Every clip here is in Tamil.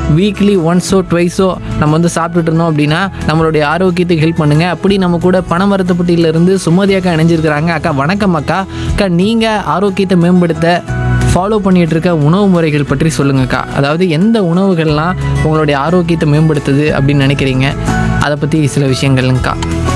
வீக்லி ஒன்ஸோ ட்வைஸோ நம்ம வந்து சாப்பிட்டுட்டு இருந்தோம் அப்படின்னா நம்மளுடைய ஆரோக்கியத்துக்கு ஹெல்ப் பண்ணுங்கள் அப்படி நம்ம கூட பணமரத்துப்பட்டியிலேருந்து சுமதி அக்கா இணைஞ்சிருக்கிறாங்க அக்கா வணக்கம் அக்கா அக்கா நீங்கள் ஆரோக்கியத்தை மேம்படுத்த ஃபாலோ பண்ணிட்டு இருக்க உணவு முறைகள் பற்றி சொல்லுங்கக்கா அதாவது எந்த உணவுகள்லாம் உங்களுடைய ஆரோக்கியத்தை மேம்படுத்துது அப்படின்னு நினைக்கிறீங்க அதை பற்றி சில விஷயங்கள்ங்கக்கா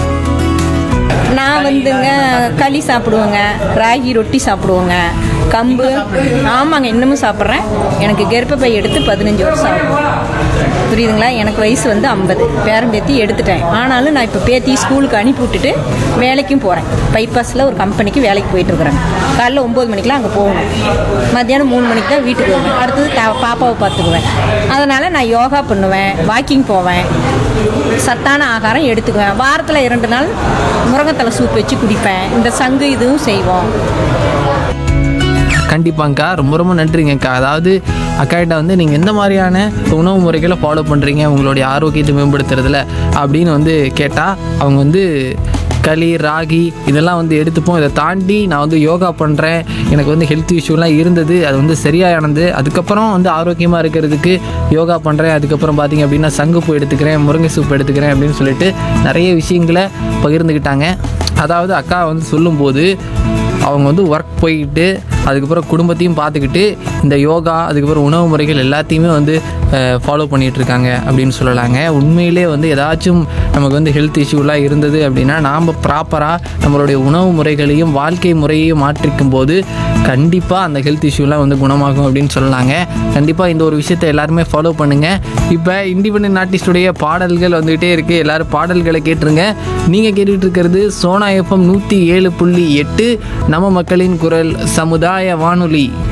நான் வந்துங்க களி சாப்பிடுவேங்க ராகி ரொட்டி சாப்பிடுவேங்க கம்பு ஆமாங்க இன்னமும் சாப்பிட்றேன் எனக்கு கர்ப்பப்பை எடுத்து பதினஞ்சு வருஷம் ஆகும் புரியுதுங்களா எனக்கு வயசு வந்து ஐம்பது பேரன் பேத்தி எடுத்துட்டேன் ஆனாலும் நான் இப்போ பேத்தி ஸ்கூலுக்கு அனுப்பி விட்டுட்டு வேலைக்கும் போகிறேன் பைபாஸில் ஒரு கம்பெனிக்கு வேலைக்கு போயிட்டு இருக்கிறேன் காலைல ஒம்பது மணிக்கெலாம் அங்கே போகணும் மத்தியானம் மூணு மணிக்கு தான் வீட்டுக்கு வருவேன் அடுத்தது த- பாப்பாவை பார்த்துக்குவேன் அதனால் நான் யோகா பண்ணுவேன் வாக்கிங் போவேன் சத்தான ஆகாரம் எடுத்துக்குவேன் வாரத்தில் இரண்டு நாள் முருங்கைத்தலை சூப் வச்சு குடிப்பேன் இந்த சங்கு இதுவும் செய்வோம் கண்டிப்பாங்க்கா ரொம்ப ரொம்ப நன்றிங்கக்கா அதாவது அக்காகிட்ட வந்து நீங்கள் எந்த மாதிரியான உணவு முறைகளை ஃபாலோ பண்ணுறீங்க உங்களுடைய ஆரோக்கியத்தை மேம்படுத்துறதுல அப்படின்னு வந்து கேட்டால் அவங்க வந்து களி ராகி இதெல்லாம் வந்து எடுத்துப்போம் இதை தாண்டி நான் வந்து யோகா பண்ணுறேன் எனக்கு வந்து ஹெல்த் இஷ்யூலாம் இருந்தது அது வந்து சரியானது அதுக்கப்புறம் வந்து ஆரோக்கியமாக இருக்கிறதுக்கு யோகா பண்ணுறேன் அதுக்கப்புறம் பார்த்தீங்க அப்படின்னா சங்குப்பூ எடுத்துக்கிறேன் முருங்கை சூப் எடுத்துக்கிறேன் அப்படின்னு சொல்லிட்டு நிறைய விஷயங்களை பகிர்ந்துக்கிட்டாங்க அதாவது அக்கா வந்து சொல்லும்போது அவங்க வந்து ஒர்க் போய்கிட்டு அதுக்கப்புறம் குடும்பத்தையும் பார்த்துக்கிட்டு இந்த யோகா அதுக்கப்புறம் உணவு முறைகள் எல்லாத்தையுமே வந்து ஃபாலோ பண்ணிகிட்டு இருக்காங்க அப்படின்னு சொல்லலாங்க உண்மையிலே வந்து ஏதாச்சும் நமக்கு வந்து ஹெல்த் இஷ்யூலாம் இருந்தது அப்படின்னா நாம் ப்ராப்பராக நம்மளுடைய உணவு முறைகளையும் வாழ்க்கை முறையையும் மாற்றிக்கும் போது கண்டிப்பாக அந்த ஹெல்த் இஷ்யூலாம் வந்து குணமாகும் அப்படின்னு சொல்லலாங்க கண்டிப்பாக இந்த ஒரு விஷயத்தை எல்லாருமே ஃபாலோ பண்ணுங்கள் இப்போ இண்டிபெண்டன்ட் ஆர்டிஸ்டுடைய பாடல்கள் வந்துகிட்டே இருக்குது எல்லாரும் பாடல்களை கேட்டுருங்க நீங்கள் கேட்டுட்டு இருக்கிறது சோனா எஃப்எம் நூற்றி ஏழு புள்ளி எட்டு நம்ம மக்களின் குரல் சமுதாய வானொலி